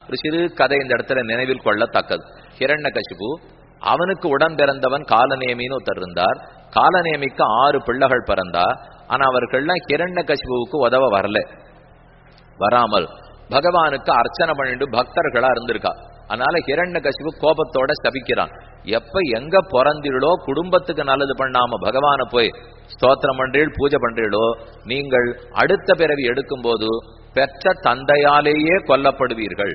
ஒரு சிறு கதை இந்த இடத்துல நினைவில் கொள்ளத்தக்கது ஹிரண்யகசிபு அவனுக்கு உடன் பிறந்தவன் காலநேமின்னு ஒருத்தர் இருந்தார் காலநேமிக்கு ஆறு பிள்ளைகள் பிறந்தா ஆனா அவர்கள்லாம் ஹிரண்யகசிபுவுக்கு உதவ வரல வராமல் பகவானுக்கு அர்ச்சனை பண்ணிட்டு பக்தர்களா இருந்திருக்கா அதனால ஹிரண்யகசிபு கோபத்தோட சபிக்கிறான் எப்ப எங்க பிறந்தீர்களோ குடும்பத்துக்கு நல்லது பண்ணாம பகவானை போய் ஸ்தோத்திரம் பண்றீள் பூஜை பண்றீளோ நீங்கள் அடுத்த பிறவி எடுக்கும்போது பெற்ற தந்தையாலேயே கொல்லப்படுவீர்கள்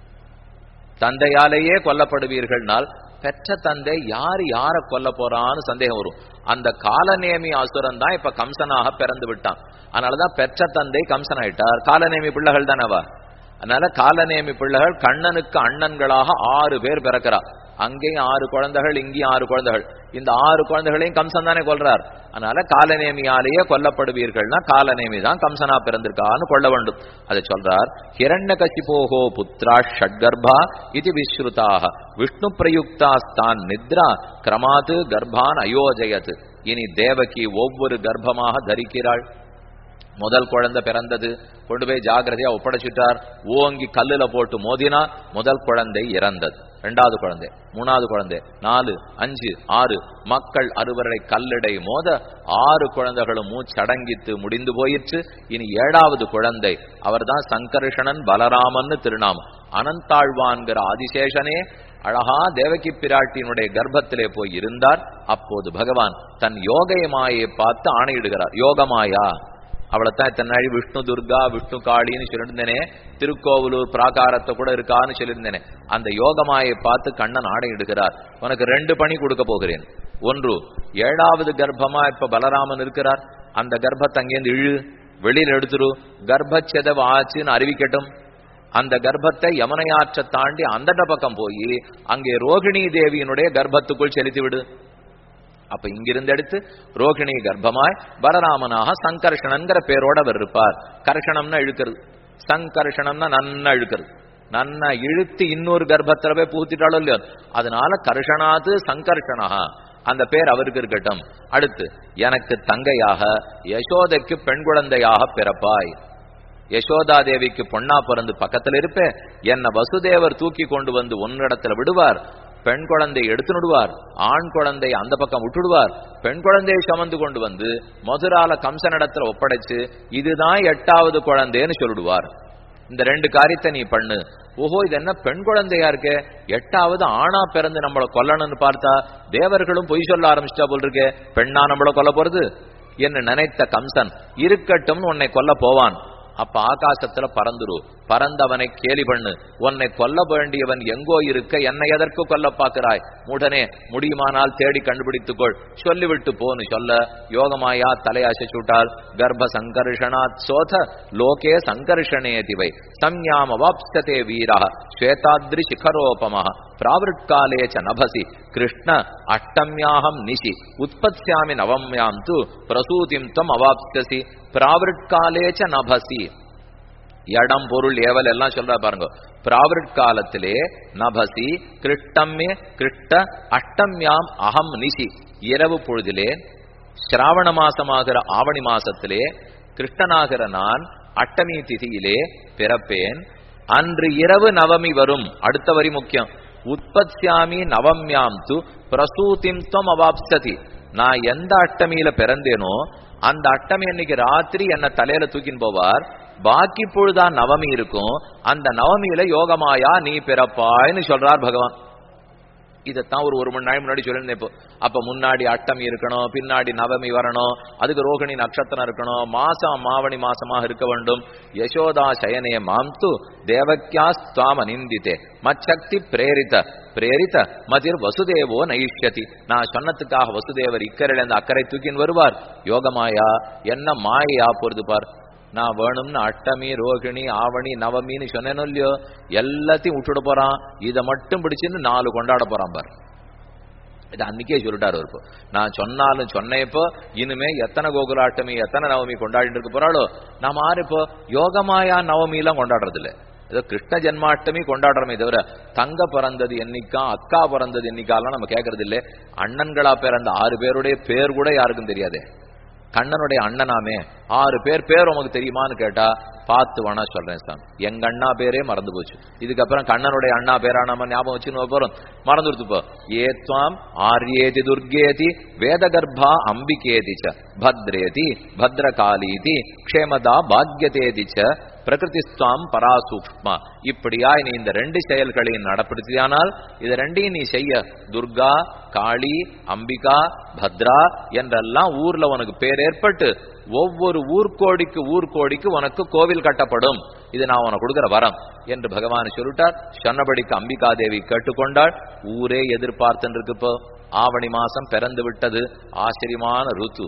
தந்தையாலேயே கொல்லப்படுவீர்கள்னால் பெற்ற தந்தை யார் யார கொல்ல போறான்னு சந்தேகம் வரும் அந்த காலநேமி அசுரன் தான் இப்ப கம்சனாக பிறந்து விட்டான் அதனாலதான் பெற்ற தந்தை கம்சன் ஆயிட்டார் காலநேமி பிள்ளைகள் தானவா அதனால காலநேமி பிள்ளைகள் கண்ணனுக்கு அண்ணன்களாக ஆறு பேர் பிறக்கிறா அங்கேயும் ஆறு குழந்தைகள் இங்கேயும் ஆறு குழந்தைகள் இந்த ஆறு குழந்தைகளையும் கம்சன் தானே கொல்றார் அதனால காலநேமியாலேயே கொல்லப்படுவீர்கள்னா காலநேமி தான் கம்சனா பிறந்திருக்கான்னு கொள்ள வேண்டும் அதை சொல்றார் ஹிரண்ய கசிபோகோ புத்ரா ஷட்கர்ப்பா இது விஸ்ருதாக விஷ்ணு பிரயுக்தாஸ்தான் நித்ரா கிரமாத்து கர்ப்பான் அயோஜயத் இனி தேவகி ஒவ்வொரு கர்ப்பமாக தரிக்கிறாள் முதல் குழந்தை பிறந்தது கொண்டு போய் ஜாகிரதையா ஒப்படைச்சிட்டார் ஓங்கி கல்லுல போட்டு மோதினா முதல் குழந்தை இறந்தது ரெண்டாவது குழந்தை மூணாவது குழந்தை நாலு அஞ்சு ஆறு மக்கள் அறுவரை கல்லிடை மோத ஆறு குழந்தைகளும் மூச்சடங்கித்து முடிந்து போயிற்று இனி ஏழாவது குழந்தை அவர்தான் சங்கர்ஷணன் பலராமன் திருநாமம் அனந்தாழ்வான்கிற ஆதிசேஷனே அழகா தேவகி பிராட்டியினுடைய கர்ப்பத்திலே போய் இருந்தார் அப்போது பகவான் தன் யோகை மாயை பார்த்து ஆணையிடுகிறார் யோகமாயா அவளைத்தான் இத்தனை நாள் விஷ்ணு துர்கா விஷ்ணு காளின்னு சொல்லியிருந்தேனே திருக்கோவிலூர் பிராகாரத்தை கூட இருக்கான்னு சொல்லியிருந்தேனே அந்த யோகமாயை பார்த்து கண்ணன் ஆடையிடுகிறார் உனக்கு ரெண்டு பணி கொடுக்க போகிறேன் ஒன்று ஏழாவது கர்ப்பமா இப்ப பலராமன் இருக்கிறார் அந்த கர்ப்பத்தை அங்கேருந்து இழு வெளியில் எடுத்துரு கர்ப்பச்செதவு ஆச்சுன்னு அறிவிக்கட்டும் அந்த கர்ப்பத்தை யமுனையாற்ற தாண்டி அந்த பக்கம் போய் அங்கே ரோகிணி தேவியினுடைய கர்ப்பத்துக்குள் செலுத்தி விடு அப்ப இங்கிருந்து எடுத்து ரோகிணி கர்ப்பமாய் பலராமனாக சங்கர்ஷணங்கிற பேரோட அவர் இருப்பார் கர்ஷணம்னா இழுக்கிறது சங்கர்ஷணம்னா நன்னா இழுக்கிறது நன்னா இழுத்து இன்னொரு கர்ப்பத்துல போய் பூத்திட்டாலும் இல்லையோ அதனால கர்ஷனாது சங்கர்ஷனா அந்த பேர் அவருக்கு இருக்கட்டும் அடுத்து எனக்கு தங்கையாக யசோதைக்கு பெண் குழந்தையாக பிறப்பாய் யசோதா தேவிக்கு பொண்ணா பிறந்து பக்கத்துல இருப்பேன் என்ன வசுதேவர் தூக்கி கொண்டு வந்து ஒன்னிடத்துல விடுவார் பெண் குழந்தை எடுத்து விடுவார் ஆண் குழந்தை அந்த பக்கம் விட்டுடுவார் பெண் குழந்தையை சுமந்து கொண்டு வந்து மதுரால கம்சனிடத்துல ஒப்படைச்சு இதுதான் எட்டாவது குழந்தைன்னு சொல்லிடுவார் இந்த ரெண்டு காரியத்தை நீ பண்ணு ஓஹோ இது என்ன பெண் குழந்தையா இருக்கே எட்டாவது ஆணா பிறந்து நம்மள கொல்லணும்னு பார்த்தா தேவர்களும் பொய் சொல்ல ஆரம்பிச்சிட்டா போல் இருக்கே பெண்ணா நம்மள கொல்ல போறது என்று நினைத்த கம்சன் இருக்கட்டும் உன்னை கொல்ல போவான் அப்ப ஆகாசத்துல பறந்துரு பறந்தவனை கேலி பண்ணு உன்னை கொல்ல வேண்டியவன் எங்கோ இருக்க என்னை எதற்கு கொல்ல பார்க்கிறாய் உடனே முடியுமானால் தேடி கண்டுபிடித்துக்கொள் சொல்லிவிட்டு போன்னு சொல்ல யோகமாயா தலையாசை சுட்டால் கர்ப்ப சங்கர்ஷனாத் சோத லோகே சங்கர்ஷணே திவை சம்யாம வாப்சதே வீரா ஸ்வேதாத்ரி சிகரோபம பிராவிருட்காலே ச நபசி கிருஷ்ண அஷ்டமியாகம் நிஷி உற்பத்தியாமி நவம்யாம் து பிரசூதிம் தம் அவாப்சசி பிராவிருட்காலே ச நபசி இடம் பொருள் ஏவல் எல்லாம் சொல்ற பாருங்க பிராவிருட் காலத்திலே நபசி கிருஷ்டம்ய கிருஷ்ட அஷ்டம்யாம் அகம் நிசி இரவு பொழுதிலே சிராவண மாசமாகிற ஆவணி மாசத்திலே கிருஷ்ணனாகிற நான் அட்டமி திதியிலே பிறப்பேன் அன்று இரவு நவமி வரும் அடுத்த வரி முக்கியம் உற்பத்தியாமி நவம்யாம் து பிரசூதிம் துவம் அவாப்சதி நான் எந்த அட்டமியில பிறந்தேனோ அந்த அட்டமி அன்னைக்கு ராத்திரி என்ன தலையில தூக்கின்னு போவார் பாக்கி பொழுதான் நவமி இருக்கும் அந்த நவமியில யோகமாயா நீ பிறப்பாய்னு சொல்றார் பகவான் இதைத்தான் ஒரு ஒரு மணி நேரம் முன்னாடி சொல்லியிருந்தேன் இப்போ அப்ப முன்னாடி அட்டமி இருக்கணும் பின்னாடி நவமி வரணும் அதுக்கு ரோகிணி நட்சத்திரம் இருக்கணும் மாசம் மாவணி மாசமாக இருக்க வேண்டும் யசோதா சயனே மாம்து தேவக்கியா ஸ்வாம நிந்தித்தே மச்சக்தி பிரேரித பிரேரித மதிர் வசுதேவோ நயிஷ்யதி நான் சொன்னதுக்காக வசுதேவர் இக்கரையில அந்த அக்கறை தூக்கின்னு வருவார் யோகமாயா என்ன மாயா போறது பார் நான் வேணும்னு அட்டமி ரோகிணி ஆவணி நவமின்னு சொன்னேனோ இல்லையோ எல்லாத்தையும் விட்டுட போறான் இதை மட்டும் பிடிச்சின்னு நாலு கொண்டாட போறான் பார் இது அன்னைக்கே சொல்லிட்டாரு இப்போ நான் சொன்னாலும் சொன்னேப்போ இனிமே எத்தனை கோகுலாட்டமி எத்தனை நவமி கொண்டாடிட்டு இருக்க போறாளோ நாம் ஆறு இப்போ யோகமாயா நவமி எல்லாம் கொண்டாடுறது இல்ல ஏதோ கிருஷ்ண ஜென்மாஷ்டமி கொண்டாடுறோமே தவிர தங்க பிறந்தது என்னைக்கா அக்கா பிறந்தது என்னைக்காலாம் நம்ம கேட்கறது இல்லை அண்ணன்களா பிறந்த ஆறு பேருடைய பேர் கூட யாருக்கும் தெரியாதே கண்ணனுடைய அண்ணனாமே ஆறு பேர் பேர் உமக்கு தெரியுமான்னு கேட்டா பார்த்து வேணா சொல்றேன் சாமி எங்க அண்ணா பேரே மறந்து போச்சு இதுக்கப்புறம் கண்ணனுடைய அண்ணா பேரா நம்ம ஞாபகம் வச்சுன்னு போறோம் மறந்துடுத்து போ ஏத்வாம் ஆர்யேதி துர்கேதி வேதகர்ப்பா அம்பிகேதி ச பத்ரேதி பத்ரகாலீதி க்ஷேமதா பாக்யதேதி ச பிரகிருதிஸ்துவாம் பராசூக்ஷ்மா இப்படியா நீ இந்த ரெண்டு செயல்களையும் நடப்படுத்தியானால் இது ரெண்டையும் நீ செய்ய துர்கா காளி அம்பிகா பத்ரா என்றெல்லாம் ஊர்ல உனக்கு பேர் ஏற்பட்டு ஒவ்வொரு ஊர்கோடிக்கு ஊர்கோடிக்கு உனக்கு கோவில் கட்டப்படும் இது நான் உனக்கு கொடுக்கிற வரம் என்று பகவான் சொல்லிட்டார் சொன்னபடிக்கு அம்பிகா தேவி கேட்டுக்கொண்டாள் ஊரே எதிர்பார்த்துன்னு இருக்கு இப்போ ஆவணி மாசம் பிறந்து விட்டது ஆச்சரியமான ருத்து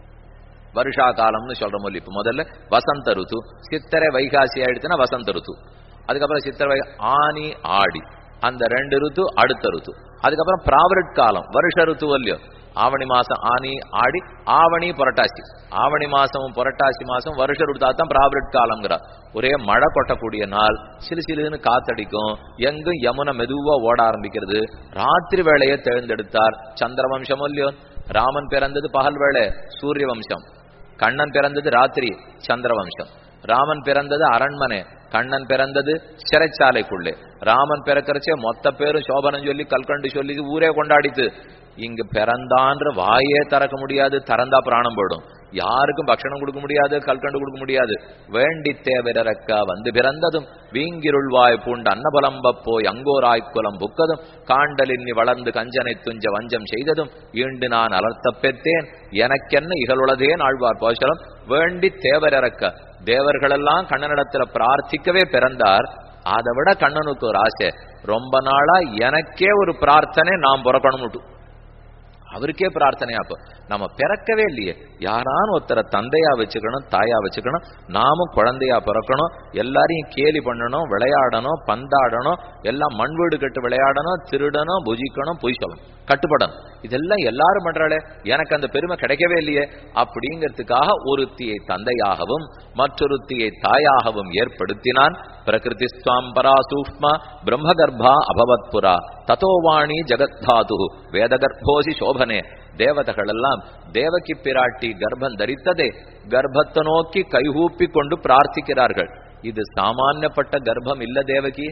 வருஷா காலம்னு சொல்ற மொழி இப்ப முதல்ல வசந்த ருத்து சித்திரை வைகாசி ஆயிடுச்சுன்னா வசந்த ருத்து அதுக்கப்புறம் சித்திரை வை ஆனி ஆடி அந்த ரெண்டு ருத்து அடுத்த ருத்து அதுக்கப்புறம் பிராவரட் காலம் வருஷ ருத்து இல்லையோ ஆவணி மாசம் ஆனி ஆடி ஆவணி புரட்டாசி ஆவணி மாசமும் புரட்டாசி மாசம் வருஷ ருத்தா தான் பிராவரட் காலம்ங்கிறா ஒரே மழை கொட்டக்கூடிய நாள் சிலு சிலுன்னு காத்தடிக்கும் எங்கும் யமுனை மெதுவா ஓட ஆரம்பிக்கிறது ராத்திரி வேளையை தேர்ந்தெடுத்தார் சந்திர வம்சம் இல்லையோ ராமன் பிறந்தது பகல் வேளை சூரிய வம்சம் கண்ணன் பிறந்தது ராத்திரி சந்திர வம்சம் ராமன் பிறந்தது அரண்மனை கண்ணன் பிறந்தது சிறைச்சாலைக்குள்ளே ராமன் பிறக்கிறச்சே மொத்த பேரும் சோபனம் சொல்லி கல்கண்டு சொல்லி ஊரே கொண்டாடித்து இங்க பிறந்தான்ற வாயே திறக்க முடியாது திறந்தா பிராணம் போயிடும் யாருக்கும் பக்ஷணம் கொடுக்க முடியாது கல்கண்டு கொடுக்க முடியாது வேண்டி தேவிரக்க வந்து பிறந்ததும் வீங்கிருள்வாய் பூண்ட அன்னபலம்ப போய் அங்கோராய்க்குலம் புக்கதும் காண்டலின் நீ வளர்ந்து கஞ்சனை துஞ்ச வஞ்சம் செய்ததும் ஈண்டு நான் அலர்த்த பெற்றேன் எனக்கென்ன இகழுளதேன் ஆழ்வார் போஷலம் வேண்டி தேவரக்க தேவர்களெல்லாம் கண்ணனிடத்துல பிரார்த்திக்கவே பிறந்தார் அதை விட கண்ணனுக்கு ஒரு ஆசை ரொம்ப நாளா எனக்கே ஒரு பிரார்த்தனை நாம் பிறக்கணும் அவருக்கே பிரார்த்தனை அப்போ நம்ம பிறக்கவே இல்லையே யாரான ஒருத்தரை தந்தையா வச்சுக்கணும் தாயா வச்சுக்கணும் நாமும் குழந்தையா பிறக்கணும் எல்லாரையும் கேலி பண்ணணும் விளையாடணும் பந்தாடணும் எல்லாம் மண் வீடு கட்டு விளையாடணும் திருடணும் புஜிக்கணும் பொய் சொல்லணும் கட்டுப்படணும் இதெல்லாம் எல்லாரும் பண்றாளே எனக்கு அந்த பெருமை கிடைக்கவே இல்லையே அப்படிங்கிறதுக்காக ஒருத்தியை தந்தையாகவும் மற்றொருத்தியை தாயாகவும் ஏற்படுத்தினான் பிரகிருதி ஸ்வாம்பரா சூக்மா பிரம்மகர்ப்பா அபவத் புரா ததோவாணி ஜெகத்தாது வேதகர்ப்போசி சோபனே தேவதைகள் எல்லாம் தேவகி பிராட்டி கர்ப்பம் தரித்ததே கர்ப்பத்தை நோக்கி கைகூப்பி கொண்டு பிரார்த்திக்கிறார்கள் இது சாமானியப்பட்ட கர்ப்பம் இல்ல தேவகி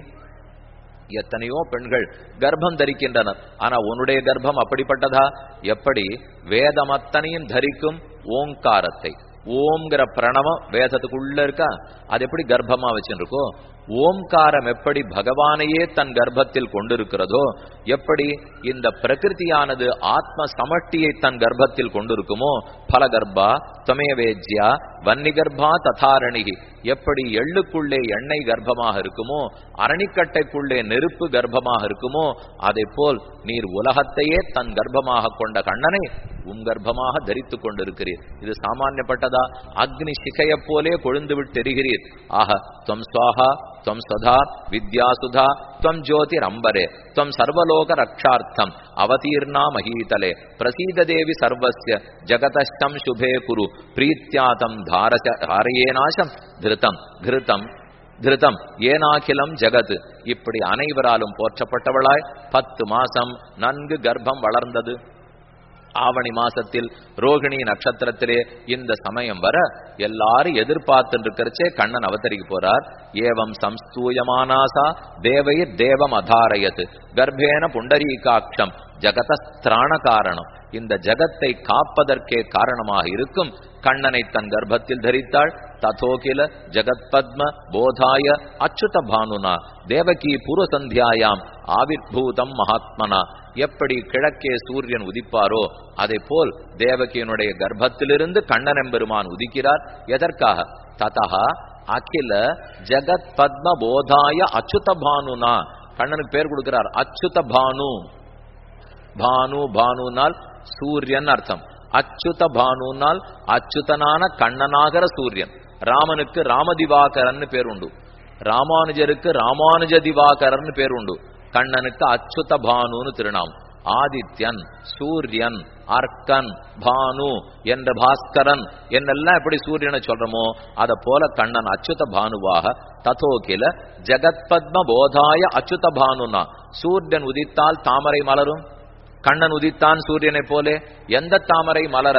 எத்தனையோ பெண்கள் கர்ப்பம் தரிக்கின்றனர் ஆனா உன்னுடைய கர்ப்பம் அப்படிப்பட்டதா எப்படி வேதம் அத்தனையும் தரிக்கும் ஓங்காரத்தை ஓம்ங்கிற பிரணவம் வேதத்துக்குள்ள இருக்கா அது எப்படி கர்ப்பமா வச்சுருக்கோ ஓம்காரம் எப்படி பகவானையே தன் கர்ப்பத்தில் கொண்டிருக்கிறதோ எப்படி இந்த பிரகிருதியானது ஆத்ம சமஷ்டியை தன் கர்ப்பத்தில் கொண்டிருக்குமோ பல கர்ப்பா துமயவேஜ்யா வன்னிகர்ப்பா ததாரணிகி எப்படி எள்ளுக்குள்ளே எண்ணெய் கர்ப்பமாக இருக்குமோ அரணிக்கட்டைக்குள்ளே நெருப்பு கர்ப்பமாக இருக்குமோ அதை போல் நீர் உலகத்தையே தன் கர்ப்பமாக கொண்ட கண்ணனை உன் கர்ப்பமாக தரித்துக் கொண்டிருக்கிறீர் இது சாமானியப்பட்டதா அக்னி சிகைய போலே கொழுந்து விட்டு எரிகிறீர் ஆக துவம் சுவாஹா துவம் சதா வித்யாசுதா துவம் ஜோதிரம்பரே துவம் சர்வலோக ரக்ஷார்த்தம் அவதீர்ணா மகீதலே பிரசீத தேவி சர்வஸ்ய ஜகதஷ்டம் சுபே குரு பிரீத்தியாதம் தாரச தாரையேநாசம் திருத்தம் கிருத்தம் திருதம் ஏனாகிலம் ஜெகத் இப்படி அனைவராலும் போற்றப்பட்டவளாய் பத்து மாசம் நன்கு கர்ப்பம் வளர்ந்தது ஆவணி மாசத்தில் ரோகிணி நட்சத்திரத்திலே இந்த சமயம் வர எல்லாரும் எதிர்பார்த்து இருக்கிறச்சே கண்ணன் அவதரிக்க போறார் ஏவம் சம்ஸ்தூயமானாசா தேவைர் தேவம் அதாரயத் கர்ப்பேன புண்டரீகாட்சம் ஜகதஸ்திராண காரணம் இந்த ஜகத்தை காப்பதற்கே காரணமாக இருக்கும் கண்ணனை தன் கர்ப்பத்தில் தரித்தாள் ததோகில ஜகத் பத்ம போதாய அச்சுத பானுனா தேவகி பூர்வசந்தியாயாம் ஆவிர்பூதம் மகாத்மனா எப்படி கிழக்கே சூரியன் உதிப்பாரோ அதை போல் தேவகியினுடைய கர்ப்பத்திலிருந்து கண்ணன் எம்பெருமான் உதிக்கிறார் எதற்காக ததா அகில ஜகத் பத்ம போதாய அச்சுத பானுனா கண்ணனுக்கு பேர் கொடுக்கிறார் அச்சுத பானு பானு பானுனால் சூரியன் அர்த்தம் அச்சுத பானுனால் அச்சுதனான கண்ணனாகர சூரியன் ராமனுக்கு ராமதிவாகரன் பேர் உண்டு ராமானுஜருக்கு ராமானுஜ திவாகரன் பேர் உண்டு கண்ணனுக்கு அச்சுத பானுன்னு திருநாமம் ஆதித்யன் சூரியன் அர்க்கன் பானு என்ற பாஸ்கரன் என்னெல்லாம் எப்படி சூரியனை சொல்றோமோ அத போல கண்ணன் அச்சுத பானுவாக ததோகில ஜெகத் பத்ம போதாய அச்சுத பானுனா சூரியன் உதித்தால் தாமரை மலரும் கண்ணன் உதித்தான் சூரியனை போலே எந்த தாமரை மலர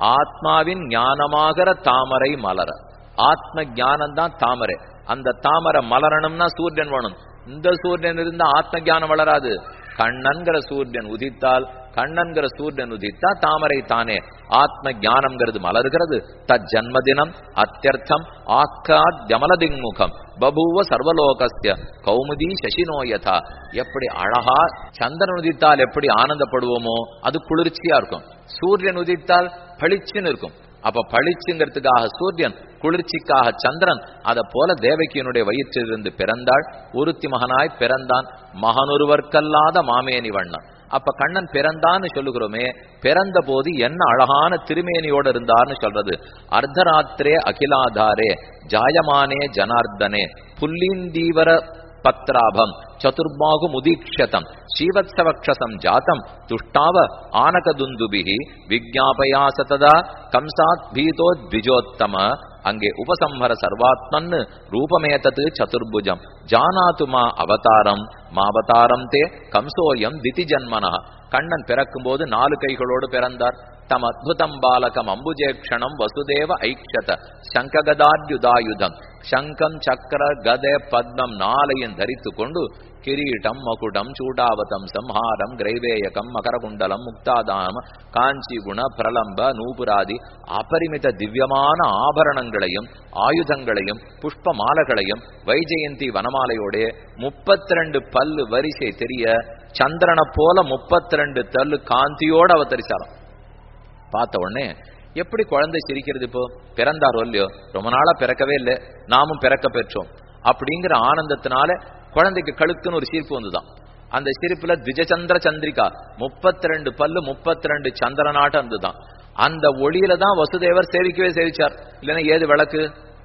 ஆத்மாவின் ஞானமாகிற தாமரை மலர ஆத்ம ஞானம் தான் தாமரை அந்த தாமரை மலரணும்னா சூரியன் வேணும் இந்த சூரியன் இருந்தா ஆத்ம ஞானம் வளராது கண்ணன்கிற சூரியன் உதித்தால் கண்ணன்கிற சூரியன் உதித்தா தாமரை தானே ஆத்ம ஞானம்ங்கிறது மலர்கிறது தத் ஜன்மதினம் அத்தியர்த்தம் ஆக்காத் ஜமலதிங்முகம் பபூவ சர்வலோகஸ்ய கௌமுதி சசினோயதா எப்படி அழகா சந்திரன் உதித்தால் எப்படி ஆனந்தப்படுவோமோ அது குளிர்ச்சியா இருக்கும் சூரியன் உதித்தால் பளிச்சுன்னு இருக்கும் அப்ப பளிச்சுங்கிறதுக்காக சூரியன் குளிர்ச்சிக்காக சந்திரன் அத போல தேவகியனுடைய வயிற்றிலிருந்து பிறந்தாள் ஒருத்தி மகனாய் பிறந்தான் மகனொருவர்க்கல்லாத மாமேனி வண்ணன் அப்ப கண்ணன் பிறந்தான்னு சொல்லுகிறோமே பிறந்த போது என்ன அழகான திருமேனியோட இருந்தார்னு சொல்றது அர்த்தராத்திரே அகிலாதாரே ஜாயமானே ஜனார்தனே புல்லீந்தீவர பத்ராபம் சதுர்பாகு முதீக்ஷதம் ஸ்ரீவத்சவக்ஷசம் ஜாத்தம் துஷ்டாவ ஆனகதுந்துபிகி விஜாபயா சததா கம்சாத் பீதோ த்விஜோத்தம அங்கே உபசம்ஹர சர்வாத்மன் ரூபமேதத்து சதுர்புஜம் ஜானாத்து மா அவதாரம் மாவதாரம் தே கம்சோயம் திதி ஜன்மனா கண்ணன் பிறக்கும் போது நாலு கைகளோடு பிறந்தார் தம் அத்புதம் பாலகம் அம்புஜேக்ஷணம் வசுதேவ ஐக்ஷத சங்ககதாத்யுதாயுதம் சங்கம் சக்கர கத பத்மம் நாளையும் தரித்து கொண்டு கிரீட்டம் மகுடம் சூடாவதம் சம்ஹாரம் கிரைவேயகம் மகரகுண்டலம் முக்தாதானம் காஞ்சி குண பிரலம்ப நூபுராதி அபரிமித திவ்யமான ஆபரணங்களையும் ஆயுதங்களையும் புஷ்ப மாலைகளையும் வைஜெயந்தி வனமாலையோட முப்பத்தி ரெண்டு பல்லு வரிசை தெரிய சந்திரனை போல முப்பத்தி ரெண்டு தல்லு காந்தியோட அவதரிச்சாராம் பார்த்த உடனே எப்படி குழந்தை சிரிக்கிறது இப்போ பிறந்தார் இல்லையோ ரொம்ப நாளா பிறக்கவே இல்லை நாமும் பிறக்க பெற்றோம் அப்படிங்கிற ஆனந்தத்தினால குழந்தைக்கு கழுத்துன்னு ஒரு சிரிப்பு வந்துதான் அந்த சிரிப்புல திஜச்சந்திர சந்திரிகா முப்பத்தி ரெண்டு பல்லு முப்பத்தி ரெண்டு சந்திரனாட்டம் இருந்துதான் அந்த ஒளியில தான் வசுதேவர் சேவிக்கவே சேவிச்சார் இல்லைன்னா ஏது விளக்கு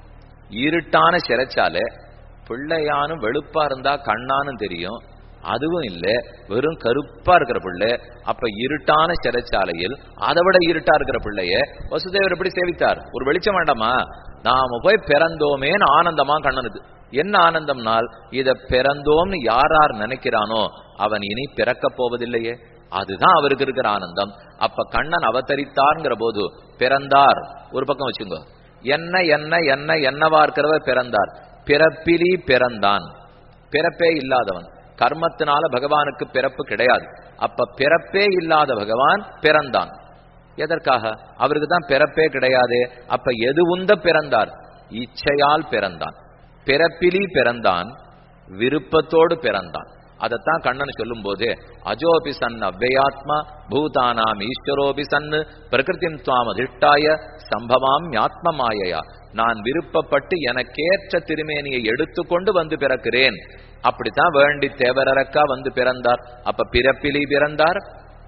இருட்டான சிறைச்சாலே பிள்ளையானும் வெளுப்பா இருந்தா கண்ணானும் தெரியும் அதுவும் இல்ல வெறும் கருப்பா இருக்கிற பிள்ளை அப்ப இருட்டான சிறைச்சாலையில் அதை விட இருட்டா இருக்கிற பிள்ளைய வசுதேவர் எப்படி சேவித்தார் ஒரு வெளிச்சம் வேண்டாமா நாம போய் பிறந்தோமேன்னு ஆனந்தமா கண்ணனுக்கு என்ன ஆனந்தம்னால் இத பிறந்தோம்னு யார் யார் நினைக்கிறானோ அவன் இனி பிறக்க போவதில்லையே அதுதான் அவருக்கு இருக்கிற ஆனந்தம் அப்ப கண்ணன் அவதரித்தார்ங்கிற போது பிறந்தார் ஒரு பக்கம் வச்சுங்க என்ன என்ன என்ன என்னவா இருக்கிறவர் பிறந்தார் பிறப்பிலி பிறந்தான் பிறப்பே இல்லாதவன் கர்மத்தினால பகவானுக்கு பிறப்பு கிடையாது அப்ப பிறப்பே இல்லாத பகவான் பிறந்தான் எதற்காக அவருக்கு தான் பிறப்பே கிடையாது அப்ப எது உந்த பிறந்தார் இச்சையால் பிறந்தான் பிறப்பிலி பிறந்தான் விருப்பத்தோடு பிறந்தான் அதைத்தான் கண்ணன் சொல்லும் போது அஜோபி சன் அவ்வயாத்மா பூதானாம் ஈஸ்வரோபி சன் பிரகிருதிம் துவாம் அதிஷ்டாய சம்பவாம் ஆத்ம மாயையா நான் விருப்பப்பட்டு எனக்கேற்ற திருமேனியை எடுத்துக்கொண்டு வந்து பிறக்கிறேன் அப்படித்தான் வேண்டி தேவரக்கா வந்து பிறந்தார் அப்ப பிறப்பிலி பிறந்தார்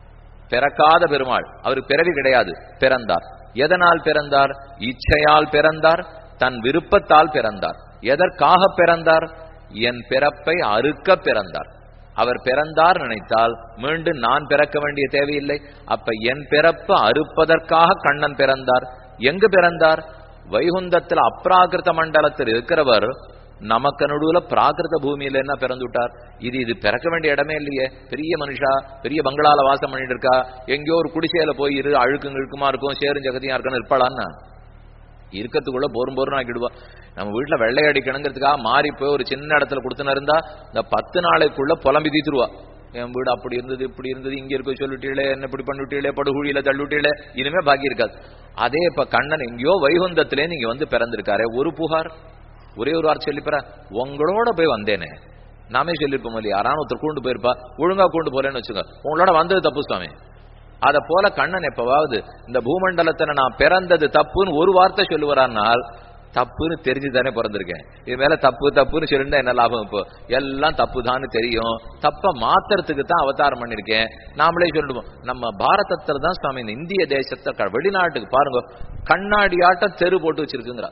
பிறக்காத பெருமாள் அவருக்கு பிறவி கிடையாது பிறந்தார் எதனால் பிறந்தார் இச்சையால் பிறந்தார் தன் விருப்பத்தால் பிறந்தார் எதற்காக பிறந்தார் என் பிறப்பை அறுக்க பிறந்தார் அவர் பிறந்தார் நினைத்தால் மீண்டும் நான் பிறக்க வேண்டிய தேவையில்லை அப்ப என் பிறப்பு அறுப்பதற்காக கண்ணன் பிறந்தார் எங்கு பிறந்தார் வைகுந்தத்தில் அப்ராகிருத மண்டலத்தில் இருக்கிறவர் நமக்கு நடுவுல பிராகிருத பூமியில என்ன பிறந்துட்டார் இது இது பிறக்க வேண்டிய இடமே இல்லையே பெரிய மனுஷா பெரிய பங்களால வாசம் பண்ணிட்டு இருக்கா எங்கேயோ ஒரு குடிசையில போய் இரு அழுக்கும் இழுக்குமா இருக்கும் சேரும் ஜகதியா இருக்குன்னு இருப்பாளான்னு இருக்கிறதுக்குள்ள போரும் போரும் ஆக்கிடுவா நம்ம வீட்டுல வெள்ளை அடிக்கணுங்கிறதுக்காக மாறி போய் ஒரு சின்ன இடத்துல கொடுத்துன்னு இருந்தா இந்த பத்து நாளைக்குள்ள புலம்பி தீத்துருவா என் வீடு அப்படி இருந்தது இப்படி இருந்தது இங்க இருக்க சொல்லிட்டீங்களே என்ன இப்படி பண்ணிவிட்டீங்களே படுகுழியில தள்ளிவிட்டீங்களே இனிமே பாக்கி இருக்காது அதே இப்ப கண்ணன் எங்கேயோ வைகுந்தத்திலே நீங்க வந்து பிறந்திருக்காரு ஒரு புகார் ஒரே ஒரு வார்த்தை சொல்லிப்பற உங்களோட போய் வந்தேனே நாமே சொல்லிருப்போம் இல்லையா யாரான ஒருத்தர் கூண்டு போயிருப்பா ஒழுங்கா கூண்டு போறேன்னு வச்சுங்க உங்களோட வந்தது தப்பு சுவாமி அத போல கண்ணன் எப்பவாவது இந்த பூமண்டலத்துல நான் பிறந்தது தப்புன்னு ஒரு வார்த்தை சொல்லுவாரானால் தப்புன்னு தெரிஞ்சு தானே பிறந்திருக்கேன் இது மேல தப்பு தப்புன்னு சொல்லிருந்தா என்ன லாபம் இப்போ எல்லாம் தப்பு தான் தெரியும் தப்ப மாத்துறதுக்கு தான் அவதாரம் பண்ணிருக்கேன் நாமளே சொல்லிடுவோம் நம்ம பாரதத்துல தான் சுவாமி இந்த இந்திய தேசத்தை க- வெளிநாட்டுக்கு பாருங்க கண்ணாடி ஆட்டம் தெரு போட்டு வச்சிருக்குங்கிறா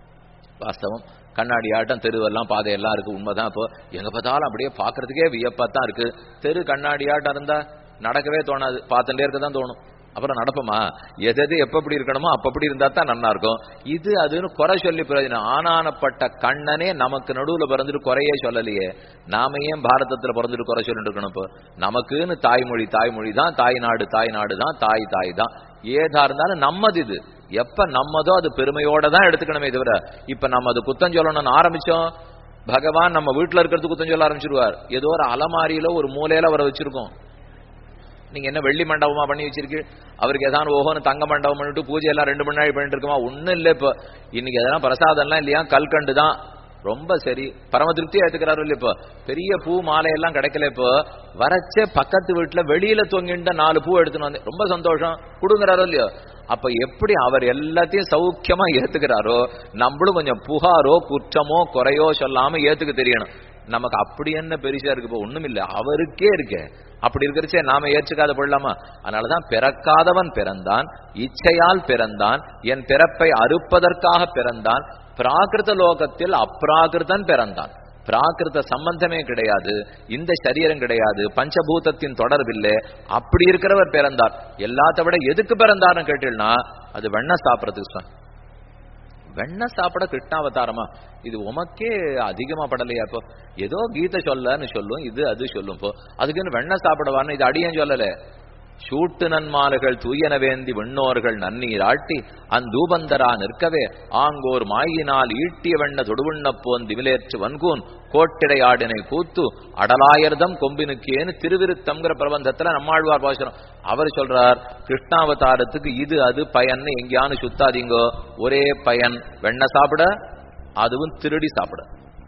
வாஸ்தவம் கண்ணாடி ஆட்டம் தெருவெல்லாம் பாதையெல்லாம் இருக்கு உண்மைதான் இப்போ எங்க பார்த்தாலும் அப்படியே பாக்குறதுக்கே வியப்பா தான் இருக்கு தெரு கண்ணாடி ஆட்டம் இருந்தா நடக்கவே தோணாது பார்த்துட்டே இருக்க தான் தோணும் அப்புறம் நடப்போமா எது எது எப்ப எப்படி இருக்கணுமோ அப்ப அப்படி இருந்தா தான் நல்லா இருக்கும் இது அதுன்னு குறை சொல்லி பிரயோஜனம் ஆனானப்பட்ட கண்ணனே நமக்கு நடுவுல பிறந்துட்டு குறையே சொல்லலையே நாம ஏன் பாரதத்துல பிறந்துட்டு குறை சொல்லிட்டு இருக்கணும் இப்போ நமக்குன்னு தாய்மொழி தாய்மொழி தான் தாய் நாடு தாய் நாடு தான் தாய் தாய் தான் ஏதா இருந்தாலும் நம்மது இது எப்ப நம்மதோ அது பெருமையோட தான் எடுத்துக்கணுமே தவிர இப்ப நம்ம அது குத்தம் சொல்லணும்னு ஆரம்பிச்சோம் பகவான் நம்ம வீட்டுல இருக்கிறது குத்தம் சொல்ல ஆரம்பிச்சிருவார் ஏதோ ஒரு அலமாரியில ஒரு மூலையில அவரை வச்சிருக்கோம் நீங்க என்ன வெள்ளி மண்டபமா பண்ணி வச்சிருக்கு அவருக்கு ஏதாவது ஓஹோன்னு தங்க மண்டபம் பண்ணிட்டு பூஜை எல்லாம் ரெண்டு மணி நேரம் பண்ணிட்டு இருக்குமா ஒண்ணும் இல்ல இப்ப இன்னைக்கு எதனா பிரசாதம் எல்லாம் இல்லையா கல்கண்டு தான் ரொம்ப சரி பரம திருப்தியா ஏத்துக்கிறாரு இல்ல இப்போ பெரிய பூ மாலை எல்லாம் கிடைக்கல இப்போ வரச்சே பக்கத்து வீட்டுல வெளியில தொங்கிட்ட நாலு பூ எடுத்துன்னு வந்தேன் ரொம்ப சந்தோஷம் கொடுங்குறாரோ இல்லையோ அப்ப எப்படி அவர் எல்லாத்தையும் சௌக்கியமா ஏத்துக்கிறாரோ நம்மளும் கொஞ்சம் புகாரோ குற்றமோ குறையோ சொல்லாம ஏத்துக்க தெரியணும் நமக்கு அப்படி என்ன பெருசா இருக்கு இப்போ ஒண்ணும் இல்ல அவருக்கே இருக்கே அப்படி இருக்கிறச்சே நாம ஏற்றுக்காத கொள்ளாமா அதனாலதான் பிறக்காதவன் பிறந்தான் இச்சையால் பிறந்தான் என் பிறப்பை அறுப்பதற்காக பிறந்தான் பிராகிருத லோகத்தில் அப்ராகிருதன் பிறந்தான் பிராகிருத சம்பந்தமே கிடையாது இந்த சரீரம் கிடையாது பஞ்சபூதத்தின் தொடர்பில்லை அப்படி இருக்கிறவர் பிறந்தார் எல்லாத்த விட எதுக்கு பிறந்தார்னு கேட்டீங்கன்னா அது வெண்ண சாப்பிடறதுக்கு தான் வெண்ண சாப்பிட கிருஷ்ணாவதாரமா இது உமக்கே அதிகமா படலையா இப்போ ஏதோ கீதை சொல்லன்னு சொல்லும் இது அது சொல்லும் இப்போ அதுக்குன்னு வெண்ண சாப்பிடவான்னு இது அடியேன் சொல்லல சூட்டு நன்மாலுகள் தூயன வேந்தி விண்ணோர்கள் நன்னீர் ஆட்டி அந்தூபந்தரா நிற்கவே ஆங்கோர் மாயினால் ஈட்டிய வெண்ண தொடுவுண்ண போன் திவிலேற்று வன்கூன் கோட்டிடையாடினை கூத்து அடலாயர்தம் கொம்பினுக்கேன்னு திருவிருத்தம்ங்கிற பிரபந்தத்துல நம்மாழ்வார் பாசுரம் அவர் சொல்றார் கிருஷ்ணாவதாரத்துக்கு இது அது பயன்னு எங்கேயானு சுத்தாதீங்கோ ஒரே பயன் வெண்ண சாப்பிட அதுவும் திருடி சாப்பிட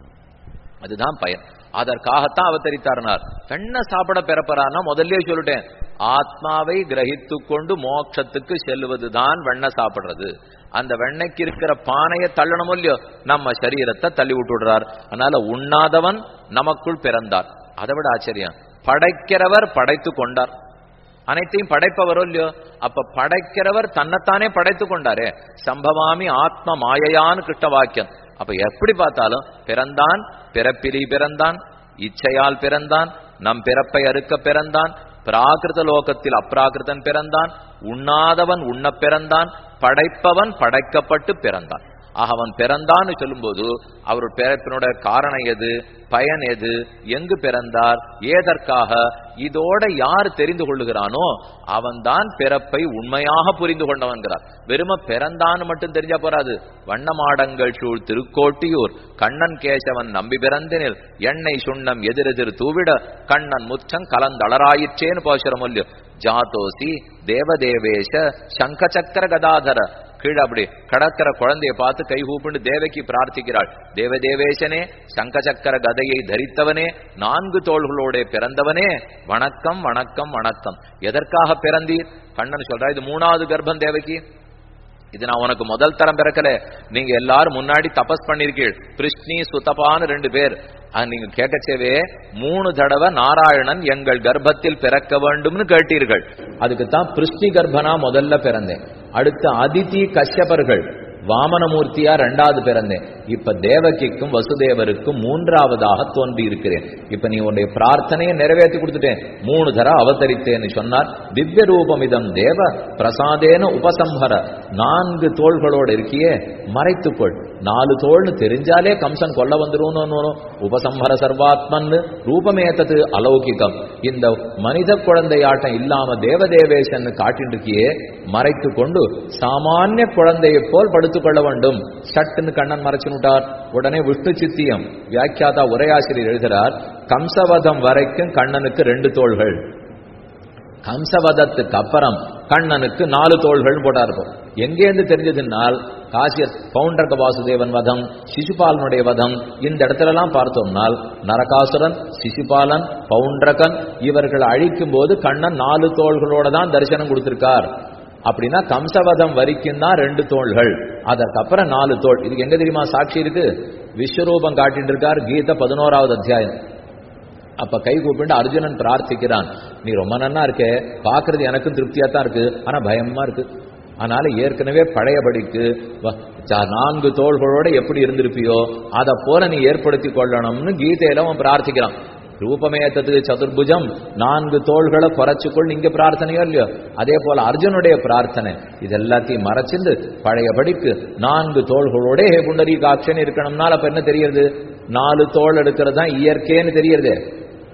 அதுதான் பயன் அதற்காகத்தான் அவதரித்தார்னார் வெண்ண சாப்பிட பெறப்பறான்னா முதல்ல சொல்லிட்டேன் ஆத்மாவை கிரகித்து கொண்டு மோட்சத்துக்கு செல்வதுதான் வெண்ண சாப்பிடுறது அந்த வெண்ணைக்கு இருக்கிற பானையை தள்ளணும் இல்லையோ நம்ம சரீரத்தை தள்ளி விட்டுடுறார் அதனால உண்ணாதவன் நமக்குள் பிறந்தார் அதை விட ஆச்சரியம் படைக்கிறவர் படைத்து கொண்டார் அனைத்தையும் படைப்பவரோ இல்லையோ அப்ப படைக்கிறவர் தன்னைத்தானே படைத்து கொண்டாரே சம்பவாமி ஆத்ம மாயையான்னு கிருஷ்ண வாக்கியம் அப்ப எப்படி பார்த்தாலும் பிறந்தான் பிறப்பிலி பிறந்தான் இச்சையால் பிறந்தான் நம் பிறப்பை அறுக்க பிறந்தான் பிராகிருத லோகத்தில் அப்ராகிருதன் பிறந்தான் உண்ணாதவன் உண்ண பிறந்தான் படைப்பவன் படைக்கப்பட்டு பிறந்தான் ஆக அவன் பிறந்தான்னு சொல்லும்போது அவர் பிறப்பினுடைய காரணம் எது பயன் எது எங்கு பிறந்தார் ஏதற்காக இதோட யார் தெரிந்து கொள்ளுகிறானோ அவன்தான் பிறப்பை உண்மையாக புரிந்து கொண்டவன்கிறார் வெறும பிறந்தான்னு மட்டும் தெரிஞ்சா போறாது வண்ணமாடங்கள் சூழ் திருக்கோட்டியூர் கண்ணன் கேசவன் நம்பி பிறந்தினில் எண்ணெய் சுண்ணம் எதிரெதிர் தூவிட கண்ணன் முச்சம் கலந்தளராயிற்றேன்னு போசுறம் இல்லையோ ஜாதோசி தேவதேவேஷ சங்க சக்கர கதாதர கீழே அப்படி கடக்கிற குழந்தையை பார்த்து கை கூப்பிண்டு தேவகி பிரார்த்திக்கிறாள் தேவதேவேசனே சங்க சக்கர கதையை தரித்தவனே நான்கு தோள்களோட பிறந்தவனே வணக்கம் வணக்கம் வணக்கம் எதற்காக பிறந்தீர் கண்ணன் சொல்றா இது மூணாவது கர்ப்பம் தேவகி இது நான் உனக்கு முதல் தரம் பிறக்கல நீங்க எல்லாரும் முன்னாடி தபஸ் பண்ணிருக்கீள் பிருஷ்ணி சுத்தபான்னு ரெண்டு பேர் நீங்க கேட்கச்சேவே மூணு தடவை நாராயணன் எங்கள் கர்ப்பத்தில் பிறக்க வேண்டும்னு கேட்டீர்கள் அதுக்கு தான் பிருஷ்ணி கர்ப்பனா முதல்ல பிறந்தேன் அடுத்து அதிதி கஷ்யபர்கள் வாமனமூர்த்தியா ரெண்டாவது பிறந்தேன் இப்ப தேவகிக்கும் வசுதேவருக்கும் மூன்றாவதாக தோன்றி இருக்கிறேன் இப்ப நீ உன்னுடைய பிரார்த்தனையை நிறைவேற்றி கொடுத்துட்டேன் மூணு தர அவதரித்தேன்னு சொன்னார் திவ்ய ரூபமிதம் தேவ பிரசாதேன உபசம்ஹர நான்கு தோள்களோடு இருக்கியே மறைத்துக்கொள் நாலு தோள்னு தெரிஞ்சாலே கம்சன் கொல்ல வந்துரும் உபசம்ஹர சர்வாத்மன் ரூபமேத்தது அலௌகிகம் இந்த மனித குழந்தையாட்டம் இல்லாம தேவதேவேசன் காட்டிட்டு இருக்கியே மறைத்து கொண்டு சாமானிய குழந்தையை போல் படுத்துக் கொள்ள வேண்டும் சட்டுன்னு கண்ணன் மறைச்சுட்டார் உடனே விஷ்ணு சித்தியம் வியாக்கியாதா உரையாசிரியர் எழுதுகிறார் கம்சவதம் வரைக்கும் கண்ணனுக்கு ரெண்டு தோள்கள் கம்சவதத்துக்கு அப்புறம் கண்ணனுக்கு நாலு தோள்கள் போட்டா இருக்கும் எங்கேருந்து தெரிஞ்சதுனால் காசியர் பவுண்டர்க வாசுதேவன் வதம் சிசுபாலனுடைய வதம் இந்த இடத்துல எல்லாம் பார்த்தோம்னால் நரகாசுரன் சிசுபாலன் பவுண்டரகன் இவர்கள் அழிக்கும் போது கண்ணன் நாலு தோள்களோட தான் தரிசனம் கொடுத்திருக்கார் அப்படின்னா கம்சவதம் வரைக்கும் தான் ரெண்டு தோள்கள் அதற்கப்புறம் நாலு தோள் இதுக்கு எங்க தெரியுமா சாட்சி இருக்கு விஸ்வரூபம் காட்டிட்டு இருக்கார் கீத பதினோராவது அத்தியாயம் அப்ப கை கூப்பிட்டு அர்ஜுனன் பிரார்த்திக்கிறான் நீ ரொம்ப நன்னா இருக்க பாக்குறது எனக்கும் திருப்தியா தான் இருக்கு ஆனா பயமா இருக்கு அதனால ஏற்கனவே பழையபடிக்கு நான்கு தோள்களோட எப்படி இருந்திருப்பியோ அதை போல நீ ஏற்படுத்தி கொள்ளணும்னு கீதையில அவன் பிரார்த்திக்கிறான் ரூபமேத்தது சதுர்புஜம் நான்கு தோள்களை குறைச்சுக்கொள் நீங்க பிரார்த்தனையோ இல்லையோ அதே போல அர்ஜுனுடைய பிரார்த்தனை இது எல்லாத்தையும் மறைச்சிருந்து பழையபடிக்கு நான்கு தோள்களோட ஹே புண்டரி காட்சன் இருக்கணும்னால அப்ப என்ன தெரியுது நாலு தோல் எடுக்கிறது தான் இயற்கைன்னு தெரியுது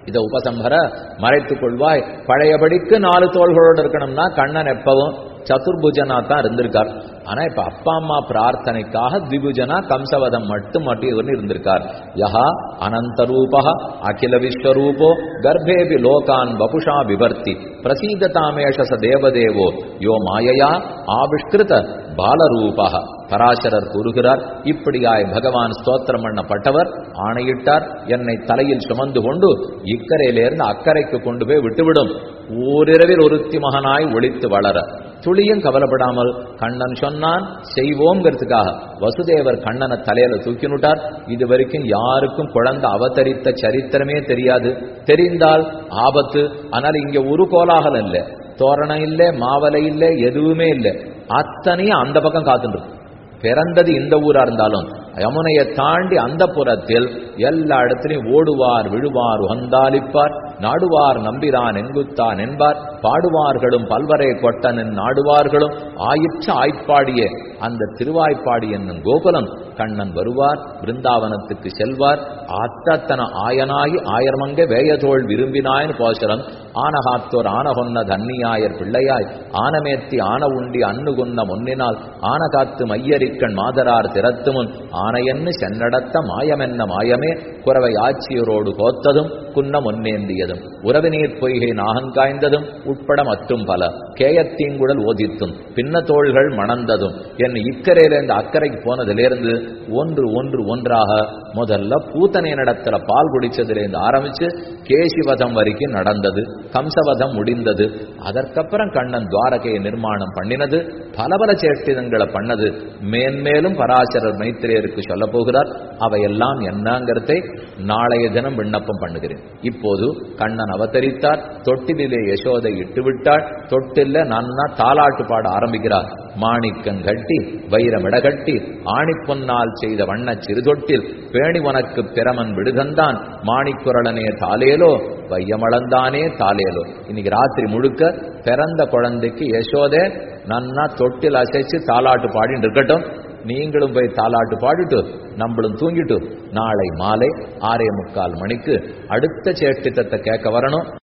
இதை உபசம்ஹர மறைத்துக் கொள்வாய் பழையபடிக்கு நாலு தோள்களோடு இருக்கணும்னா கண்ணன் எப்பவும் சதுர்புஜனா தான் இருந்திருக்கார் ஆனா இப்ப அப்பா அம்மா பிரார்த்தனைக்காக திபுஜனா கம்சவதம் மட்டும் மட்டும் இருந்திருக்கார் யஹா அனந்த ரூபா அகில விஸ்வரூபோ கர்ப்பேபி லோகான் வபுஷா விவர்த்தி பிரசீததாமேஷ ச தேவதேவோ யோ மாயையா ஆவிஷ்கிருத பாலரூபா பராசரர் கூறுகிறார் இப்படியாய் பகவான் ஸ்தோத்திரம் பண்ணப்பட்டவர் ஆணையிட்டார் என்னை தலையில் சுமந்து கொண்டு இக்கரையிலிருந்து அக்கறைக்கு கொண்டு போய் விட்டுவிடும் ஓரிரவில் ஒருத்தி மகனாய் ஒளித்து வளர துளியும் கவலைப்படாமல் கண்ணன் சொன்னான் செய்வோங்கிறதுக்காக வசுதேவர் கண்ணனை தலையில தூக்கினுட்டார் இது வரைக்கும் யாருக்கும் குழந்தை அவதரித்த சரித்திரமே தெரியாது தெரிந்தால் ஆபத்து ஆனால் இங்க ஒரு கோலாகலம் இல்லை தோரணம் இல்லை மாவலை இல்லை எதுவுமே இல்லை அத்தனையும் அந்த பக்கம் காத்துட்டு இருக்கு. பிறந்தது இந்த ஊரா இருந்தாலும் யமுனையை தாண்டி அந்த புறத்தில் எல்லா இடத்திலையும் ஓடுவார் விழுவார் உகந்தாலிப்பார் நாடுவார் நம்பிரான் எங்குத்தான் என்பார் பாடுவார்களும் பல்வரை கொட்டனின் நாடுவார்களும் ஆயிற்று ஆய்ப்பாடிய அந்த திருவாய்ப்பாடி என்னும் கோகுலம் கண்ணன் வருவார் பிருந்தாவனத்துக்கு செல்வார் அத்தத்தன ஆயனாகி ஆயர்மங்க வேயதோள் விரும்பினாயின் போசரம் ஆனகாத்தோர் ஆனகொன்ன தன்னியாயர் பிள்ளையாய் ஆனமேத்தி ஆன உண்டி அன்னு கொன்ன முன்னினால் ஆனகாத்து மையரிக்கண் மாதரார் திறத்துமுன் ஆனையன்னு சென்னடத்த மாயமென்ன மாயமே குறவை ஆட்சியரோடு கோத்ததும் குன்ன முன்னேந்தியதும் உறவினீர் பொய்கை நாகங்காய்ந்ததும் உட்பட மற்றும் பல கேயத்தீங்குடல் ஓதித்தும் பின்ன தோள்கள் மணந்ததும் என் இக்கரையிலிருந்து அக்கறைக்கு போனதிலிருந்து ஒன்று ஒன்று ஒன்றாக முதல்ல பூத்தனை நடத்துல பால் குடிச்சதிலிருந்து ஆரம்பிச்சு கேசிவதம் வரைக்கும் நடந்தது கம்சவதம் முடிந்தது அதற்கப்புறம் கண்ணன் துவாரகையை நிர்மாணம் பண்ணினது பல பல சேஷ்டிதங்களை பண்ணது மேன்மேலும் பராசரர் மைத்திரேயருக்கு சொல்ல போகிறார் அவையெல்லாம் என்னங்கிறதை நாளைய தினம் விண்ணப்பம் பண்ணுகிறேன் இப்போது கண்ணன் அவதரித்தார் தொட்டிலே யசோதை இட்டுவிட்டாள் தொட்டில நன்னா தாலாட்டு பாட ஆரம்பிக்கிறார் மாணிக்கம் கட்டி வைரமிடகட்டி ஆணிப்பொன்னால் செய்த வண்ண சிறுதொட்டில் பேணி உனக்கு பிரமன் விடுகந்தான் மாணிக்குரலனே தாலேலோ வையமளந்தானே தாலேலோ இன்னைக்கு ராத்திரி முழுக்க பிறந்த குழந்தைக்கு யசோதே நன்னா தொட்டில் அசைச்சு தாலாட்டு பாடிட்டு இருக்கட்டும் நீங்களும் போய் தாலாட்டு பாடிட்டு நம்மளும் தூங்கிட்டு நாளை மாலை ஆறே முக்கால் மணிக்கு அடுத்த சேஷ்டித்தத்தை கேட்க வரணும்